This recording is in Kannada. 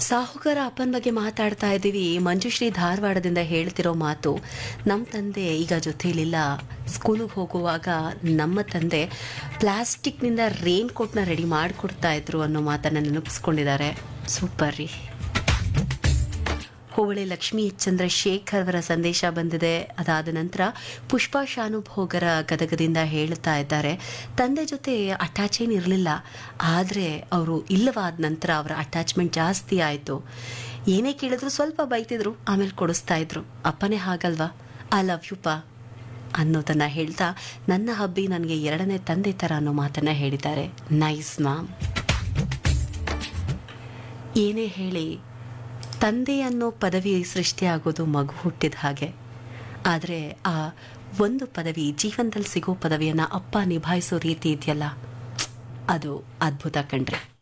ಸಾಹುಕಾರ ಅಪ್ಪನ ಬಗ್ಗೆ ಮಾತಾಡ್ತಾ ಇದ್ದೀವಿ ಮಂಜುಶ್ರೀ ಧಾರವಾಡದಿಂದ ಹೇಳ್ತಿರೋ ಮಾತು ನಮ್ಮ ತಂದೆ ಈಗ ಜೊತೆಲಿಲ್ಲ ಸ್ಕೂಲಿಗೆ ಹೋಗುವಾಗ ನಮ್ಮ ತಂದೆ ಪ್ಲಾಸ್ಟಿಕ್ನಿಂದ ರೇನ್ ಕೋಟ್ನ ರೆಡಿ ಮಾಡಿಕೊಡ್ತಾ ಇದ್ರು ಅನ್ನೋ ಮಾತನ್ನು ನೆನಪಿಸ್ಕೊಂಡಿದ್ದಾರೆ ಸೂಪರ್ ರೀ ಹೋಬಳಿ ಲಕ್ಷ್ಮೀ ಚಂದ್ರಶೇಖರ್ ಅವರ ಸಂದೇಶ ಬಂದಿದೆ ಅದಾದ ನಂತರ ಪುಷ್ಪಾ ಶಾನುಭೋಗರ ಗದಗದಿಂದ ಹೇಳ್ತಾ ಇದ್ದಾರೆ ತಂದೆ ಜೊತೆ ಅಟ್ಯಾಚ್ ಏನು ಇರಲಿಲ್ಲ ಆದರೆ ಅವರು ಇಲ್ಲವಾದ ನಂತರ ಅವರ ಅಟ್ಯಾಚ್ಮೆಂಟ್ ಜಾಸ್ತಿ ಆಯಿತು ಏನೇ ಕೇಳಿದ್ರು ಸ್ವಲ್ಪ ಬೈತಿದ್ರು ಆಮೇಲೆ ಕೊಡಿಸ್ತಾ ಇದ್ರು ಅಪ್ಪನೇ ಹಾಗಲ್ವಾ ಐ ಲವ್ ಯು ಪಾ ಅನ್ನೋದನ್ನು ಹೇಳ್ತಾ ನನ್ನ ಹಬ್ಬಿ ನನಗೆ ಎರಡನೇ ತಂದೆ ಥರ ಅನ್ನೋ ಮಾತನ್ನು ಹೇಳಿದ್ದಾರೆ ನೈಸ್ ಮಾಮ್ ಏನೇ ಹೇಳಿ ತಂದೆ ಅನ್ನೋ ಪದವಿ ಸೃಷ್ಟಿಯಾಗೋದು ಮಗು ಹುಟ್ಟಿದ ಹಾಗೆ ಆದರೆ ಆ ಒಂದು ಪದವಿ ಜೀವನದಲ್ಲಿ ಸಿಗೋ ಪದವಿಯನ್ನು ಅಪ್ಪ ನಿಭಾಯಿಸೋ ರೀತಿ ಇದೆಯಲ್ಲ ಅದು ಅದ್ಭುತ ಕಣ್ರಿ